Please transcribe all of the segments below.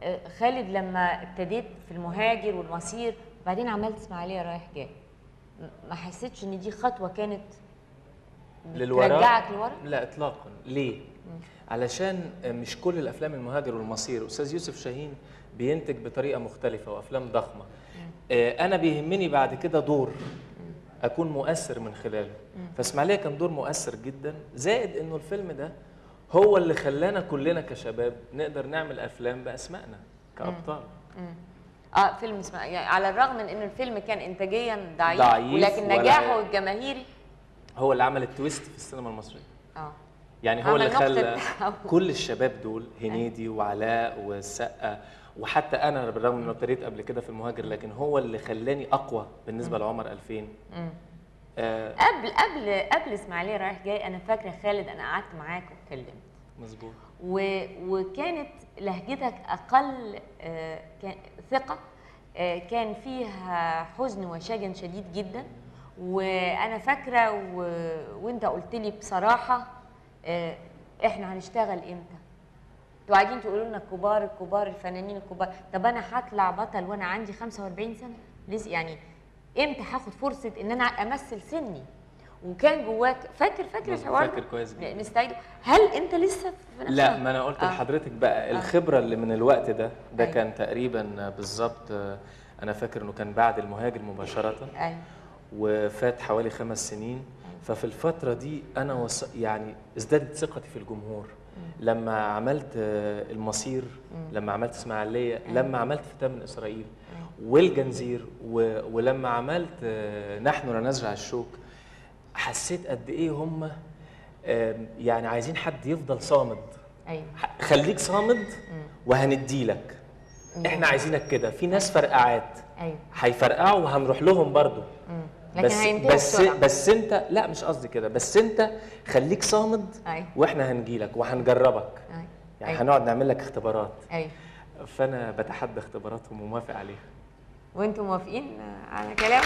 آه، خالد لما ابتديت في المهاجر والمصير وبعدين عملت اسماعيليه رايح جاي م- ما حسيتش ان دي خطوه كانت للوراء بترجعك لورا لا اطلاقا ليه علشان مش كل الافلام المهاجر والمصير استاذ يوسف شاهين بينتج بطريقه مختلفه وافلام ضخمه آه، انا بيهمني بعد كده دور اكون مؤثر من خلاله فاسماعيليه كان دور مؤثر جدا زائد انه الفيلم ده هو اللي خلانا كلنا كشباب نقدر نعمل افلام باسمائنا كابطال اه فيلم اسمه يعني على الرغم من ان الفيلم كان انتاجيا ضعيف, ضعيف ولكن ولا- نجاحه الجماهيري هو اللي عمل التويست في السينما المصريه اه يعني هو عمل اللي نقطة خلى تحول. كل الشباب دول هنيدي وعلاء والسقا وحتى انا بالرغم انه ابتديت قبل كده في المهاجر لكن هو اللي خلاني اقوى بالنسبه لعمر 2000 آه قبل قبل قبل اسماعيليه رايح جاي انا فاكره خالد انا قعدت معاك واتكلمت مظبوط و... وكانت لهجتك اقل آه، كان ثقه آه، كان فيها حزن وشجن شديد جدا وانا فاكره و... وانت قلت لي بصراحه آه، احنا هنشتغل امتى انتوا قاعدين تقولوا لنا الكبار الكبار الفنانين الكبار طب انا هطلع بطل وانا عندي 45 سنه لسه يعني امتى هاخد فرصه ان انا امثل سني وكان جواك فاكر فاكر مظبوط، الحوار فاكر كويس جدا. نستعيده هل انت لسه في نفس لا ما انا قلت آه. لحضرتك بقى الخبره اللي من الوقت ده ده أيوة. كان تقريبا بالظبط آه، انا فاكر انه كان بعد المهاجر مباشره ايوه وفات حوالي خمس سنين ففي الفترة دي أنا وص... يعني ازدادت ثقتي في الجمهور لما عملت آه، المصير لما عملت اسماعيلية لما عملت فتاة من إسرائيل والجنزير و... ولما عملت آه، نحن لا نزرع الشوك حسيت قد إيه هم آم، يعني عايزين حد يفضل صامد ايوه ح- خليك صامد وهنديلك احنا عايزينك كده في ناس فرقعات ايوه هيفرقعوا وهنروح لهم برضو مم. لكن بس هينتهوا بس بسرعة. بس انت لا مش قصدي كده بس انت خليك صامد أيوة. واحنا هنجيلك وهنجربك ايوه يعني أيوة. هنقعد نعمل لك اختبارات ايوه فانا بتحدى اختباراتهم وموافق عليها وانتم موافقين على كلام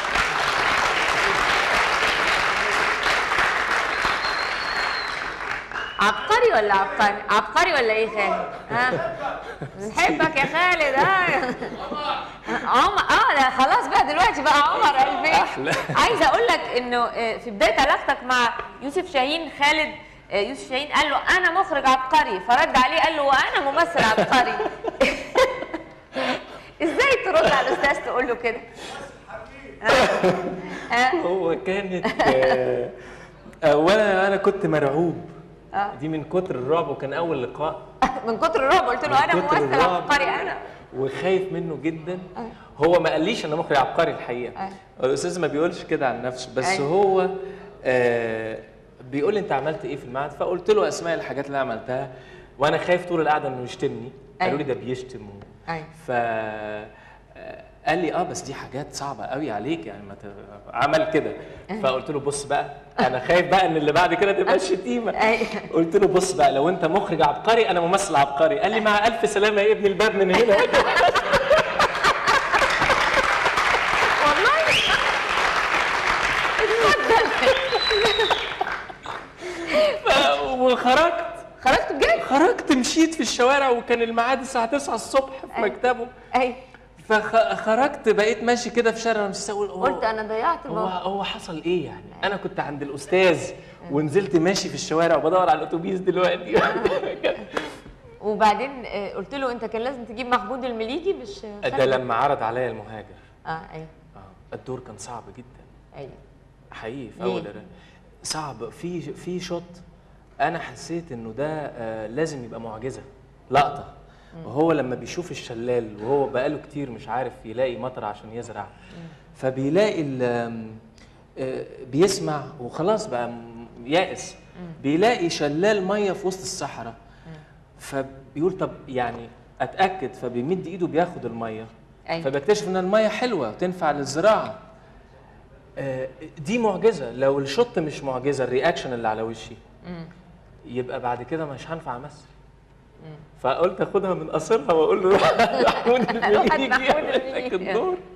عبقري ولا عبقري عبقري ولا ايه خالد ها بنحبك يا خالد ها عمر اه ده خلاص بقى دلوقتي بقى عمر 2000 أحلى. عايزه اقول لك انه آه، في بدايه علاقتك مع يوسف شاهين خالد آه، يوسف شاهين قال له انا مخرج عبقري فرد عليه قال له وانا ممثل عبقري ازاي ترد على الاستاذ تقول له كده ها؟ ها؟ هو كانت آه، اولا انا كنت مرعوب آه. دي من كتر الرعب وكان اول لقاء من كتر الرعب قلت له انا من كتر ممثل الرعب عبقري انا وخايف منه جدا هو ما قاليش انا مخرج عبقري الحقيقه أيوة. الاستاذ ما بيقولش كده عن نفسه بس أيوة. هو آه بيقول لي انت عملت ايه في المعهد فقلت له اسماء الحاجات اللي انا عملتها وانا خايف طول القعده انه يشتمني قالوا لي ده بيشتم و- أيوة. ف آه، قال لي اه بس دي حاجات صعبه قوي عليك يعني ما ت... عمل كده فقلت له بص بقى انا خايف بقى ان اللي بعد كده تبقى الشتيمه أيوة. قلت له بص بقى لو انت مخرج عبقري انا ممثل عبقري قال لي مع الف سلامه يا ابن الباب من هنا والله ف- وخرجت خرجت بجد خرجت مشيت في الشوارع وكان الميعاد الساعه 9 الصبح في أيوة. مكتبه ايوه فخرجت بقيت ماشي كده في شارع رمسيس اقول هو- قلت انا ضيعت هو الموقف هو حصل ايه يعني انا كنت عند الاستاذ ونزلت ماشي في الشوارع وبدور على الاتوبيس دلوقتي وبعدين آه، قلت له انت كان لازم تجيب محمود المليجي مش ده خالد؟ لما عرض عليا المهاجر اه ايوه اه الدور كان صعب جدا ايوه حقيقي في ليه؟ اول الر- صعب في في شوت انا حسيت انه ده آه لازم يبقى معجزه لقطه وهو لما بيشوف الشلال وهو بقاله كتير مش عارف يلاقي مطر عشان يزرع فبيلاقي ال- آم، آه، بيسمع وخلاص بقى م- يائس بيلاقي شلال ميه في وسط الصحراء فبيقول طب يعني اتاكد فبيمد ايده بياخد الميه أيوة. فبيكتشف ان الميه حلوه وتنفع للزراعه آه، دي معجزه لو الشط مش معجزه الرياكشن اللي على وشي يبقى بعد كده مش هنفع امثل فقلت اخدها من قصرها واقول له روح محمود المليجي محمود يعمل لك المليجي. الدور